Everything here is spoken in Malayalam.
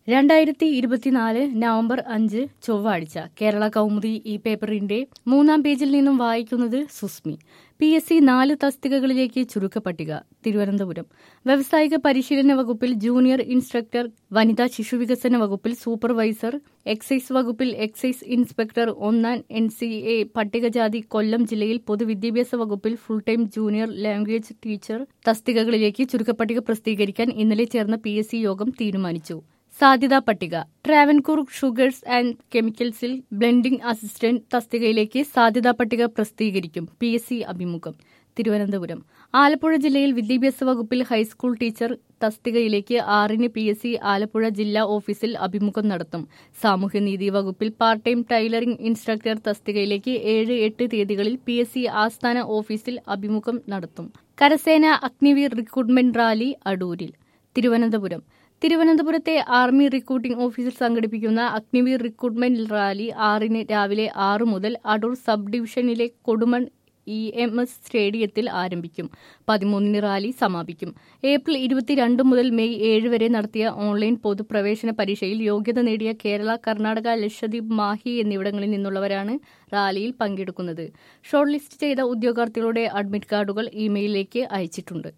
രണ്ടായിരത്തി ഇരുപത്തിനാല് നവംബർ അഞ്ച് ചൊവ്വാഴ്ച കേരള കൗമുദി ഈ പേപ്പറിന്റെ മൂന്നാം പേജിൽ നിന്നും വായിക്കുന്നത് സുസ്മി പി എസ് സി നാല് തസ്തികകളിലേക്ക് ചുരുക്കപ്പട്ടിക തിരുവനന്തപുരം വ്യവസായിക പരിശീലന വകുപ്പിൽ ജൂനിയർ ഇൻസ്ട്രക്ടർ വനിതാ ശിശുവികസന വകുപ്പിൽ സൂപ്പർവൈസർ എക്സൈസ് വകുപ്പിൽ എക്സൈസ് ഇൻസ്പെക്ടർ ഒന്നാം എൻ സി എ പട്ടികജാതി കൊല്ലം ജില്ലയിൽ പൊതുവിദ്യാഭ്യാസ വകുപ്പിൽ full time junior language teacher തസ്തികകളിലേക്ക് ചുരുക്കപ്പട്ടിക പ്രസിദ്ധീകരിക്കാൻ ഇന്നലെ ചേർന്ന പി യോഗം തീരുമാനിച്ചു സാധ്യതാ പട്ടിക ട്രാവൻകൂർ ഷുഗേഴ്സ് ആൻഡ് കെമിക്കൽസിൽ ബ്ലെൻഡിംഗ് അസിസ്റ്റന്റ് തസ്തികയിലേക്ക് സാധ്യതാ പട്ടിക പ്രസിദ്ധീകരിക്കും പി എസ് സി അഭിമുഖം തിരുവനന്തപുരം ആലപ്പുഴ ജില്ലയിൽ വിദ്യാഭ്യാസ വകുപ്പിൽ ഹൈസ്കൂൾ ടീച്ചർ തസ്തികയിലേക്ക് ആറിന് പി എസ് സി ആലപ്പുഴ ജില്ലാ ഓഫീസിൽ അഭിമുഖം നടത്തും സാമൂഹ്യനീതി വകുപ്പിൽ പാർട്ട് ടൈം ടൈലറിംഗ് ഇൻസ്ട്രക്ടർ തസ്തികയിലേക്ക് ഏഴ് എട്ട് തീയതികളിൽ പി എസ് സി ആസ്ഥാന ഓഫീസിൽ അഭിമുഖം നടത്തും കരസേന അഗ്നിവീർ റിക്രൂട്ട്മെന്റ് റാലി അടൂരിൽ തിരുവനന്തപുരം തിരുവനന്തപുരത്തെ ആർമി റിക്രൂട്ടിംഗ് ഓഫീസിൽ സംഘടിപ്പിക്കുന്ന അഗ്നിവീർ റിക്രൂട്ട്മെന്റ് റാലി ആറിന് രാവിലെ ആറ് മുതൽ അടൂർ സബ് ഡിവിഷനിലെ കൊടുമൺ ഇ എം എസ് സ്റ്റേഡിയത്തിൽ ആരംഭിക്കും പതിമൂന്നിന് റാലി സമാപിക്കും ഏപ്രിൽ ഇരുപത്തിരണ്ട് മുതൽ മെയ് ഏഴ് വരെ നടത്തിയ ഓൺലൈൻ പൊതുപ്രവേശന പരീക്ഷയിൽ യോഗ്യത നേടിയ കേരള കർണാടക ലക്ഷദ്വീപ് മാഹി എന്നിവിടങ്ങളിൽ നിന്നുള്ളവരാണ് റാലിയിൽ പങ്കെടുക്കുന്നത് ഷോർട്ട് ലിസ്റ്റ് ചെയ്ത ഉദ്യോഗാർത്ഥികളുടെ അഡ്മിറ്റ് കാർഡുകൾ ഇമെയിലിലേക്ക് അയച്ചിട്ടുണ്ട്